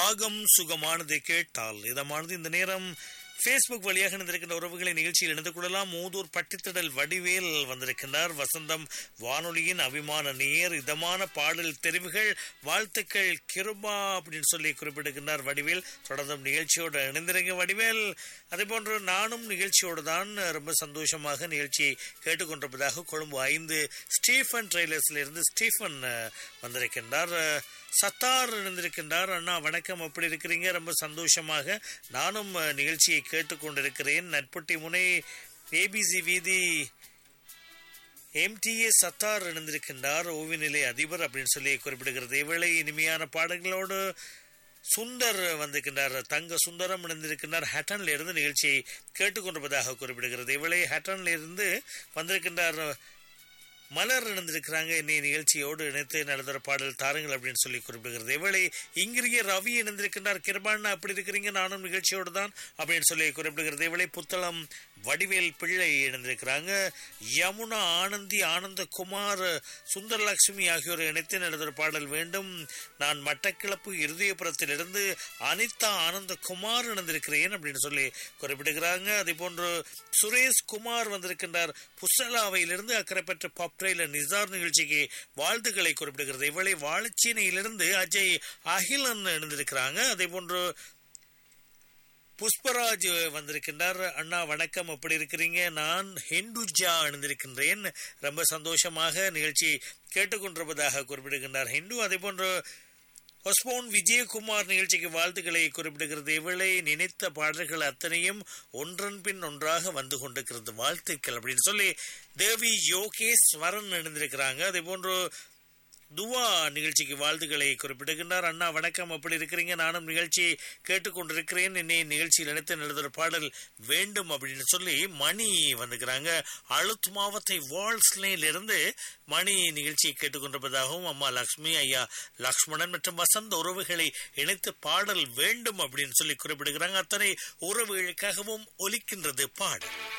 ராகம் சுகமானதை கேட்டால் இதமானது இந்த நேரம் ஃபேஸ்புக் வழியாக இணைந்திருக்கின்ற உறவுகளை நிகழ்ச்சியில் இணைந்து கொள்ளலாம் மூதூர் பட்டித்திடல் வடிவேல் வந்திருக்கின்றார் வசந்தம் வானொலியின் அபிமான நேர் இதமான பாடல் தெரிவுகள் வாழ்த்துக்கள் கிருபா அப்படின்னு சொல்லி குறிப்பிட்டிருக்கின்றார் வடிவேல் தொடர்ந்தும் நிகழ்ச்சியோடு இணைந்திருங்க வடிவேல் அதே போன்று நானும் நிகழ்ச்சியோடு தான் ரொம்ப சந்தோஷமாக நிகழ்ச்சியை கேட்டுக்கொண்டிருப்பதாக கொழும்பு ஐந்து ஸ்டீஃபன் ட்ரெய்லர்ஸ்ல இருந்து ஸ்டீஃபன் அஹ், வந்திருக்கின்றார் அஹ், சத்தார் இணைந்திருக்கின்றார் அண்ணா வணக்கம் எப்படி இருக்கிறீங்க ரொம்ப சந்தோஷமாக நானும் அஹ், நிகழ்ச்சியை கேட்டுக்கொண்டிருக்கிறேன் நட்புட்டி முனை ஏபிசி வீதி எம்டிஏ சத்தார் இணைந்திருக்கின்றார் ஓவியநிலை அதிபர் அப்படின்னு சொல்லி குறிப்பிடுகிறது இவளை இனிமையான பாடல்களோடு சுந்தர் வந்திருக்கின்றார் தங்க சுந்தரம் இணைந்திருக்கின்றார் ஹட்டன்ல இருந்து நிகழ்ச்சியை கேட்டுக்கொண்டிருப்பதாக குறிப்பிடுகிறது இவளை ஹட்டன்ல இருந்து வந்திருக்கின்றார் மலர் இணைந்திருக்கிறாங்க இன்னைய நிகழ்ச்சியோடு இணைத்து நடந்துற பாடல் தாருங்கள் அப்படின்னு சொல்லி குறிப்பிடுகிறது இவளை இங்கிரிய ரவி இணைந்திருக்கின்றார் கிருபாண்ணா அப்படி இருக்கிறீங்க நானும் நிகழ்ச்சியோடு தான் அப்படின்னு சொல்லி குறிப்பிடுகிறது இவளை புத்தளம் வடிவேல் பிள்ளை இணைந்திருக்கிறாங்க யமுனா ஆனந்தி ஆனந்த குமார் சுந்தரலட்சுமி ஆகியோர் இணைத்து நடந்துற பாடல் வேண்டும் நான் மட்டக்கிளப்பு இருதயபுரத்திலிருந்து அனிதா ஆனந்த குமார் இணைந்திருக்கிறேன் அப்படின்னு சொல்லி குறிப்பிடுகிறாங்க அதே போன்று சுரேஷ் குமார் வந்திருக்கின்றார் புசலாவையிலிருந்து அக்கறை பெற்ற பப்ரைல நிசார் நிகழ்ச்சிக்கு வாழ்த்துக்களை குறிப்பிடுகிறது இவளை வாழச்சீனையிலிருந்து அஜய் அகிலன் இணைந்திருக்கிறாங்க அதே போன்று புஷ்பராஜ் வந்திருக்கின்றார் அண்ணா வணக்கம் எப்படி இருக்கிறீங்க நான் ஹிந்துஜா அணிந்திருக்கின்றேன் ரொம்ப சந்தோஷமாக நிகழ்ச்சி கேட்டுக்கொண்டிருப்பதாக குறிப்பிடுகின்றார் ஹிந்து அதே போன்று ஒஸ்மோன் விஜயகுமார் நிகழ்ச்சிக்கு வாழ்த்துக்களை குறிப்பிடுகிறது இவளை நினைத்த பாடல்கள் அத்தனையும் ஒன்றன் பின் ஒன்றாக வந்து கொண்டிருக்கிறது வாழ்த்துக்கள் அப்படின்னு சொல்லி தேவி யோகேஸ்வரன் இணைந்திருக்கிறாங்க அதே போன்று துவா நிகழ்ச்சிக்கு வாழ்த்துக்களை குறிப்பிடுகின்றார் அண்ணா வணக்கம் அப்படி இருக்கிறீங்க நானும் நிகழ்ச்சி கேட்டுக்கொண்டிருக்கிறேன் என்னை நிகழ்ச்சியில் நினைத்து எழுதுற பாடல் வேண்டும் அப்படின்னு சொல்லி மணி வந்துக்கிறாங்க அழுத் மாவத்தை வால்ஸ்லேயில இருந்து மணி நிகழ்ச்சியை கேட்டுக்கொண்டிருப்பதாகவும் அம்மா லக்ஷ்மி ஐயா லக்ஷ்மணன் மற்றும் வசந்த உறவுகளை இணைத்து பாடல் வேண்டும் அப்படின்னு சொல்லி குறிப்பிடுகிறாங்க அத்தனை உறவுகளுக்காகவும் ஒலிக்கின்றது பாடல்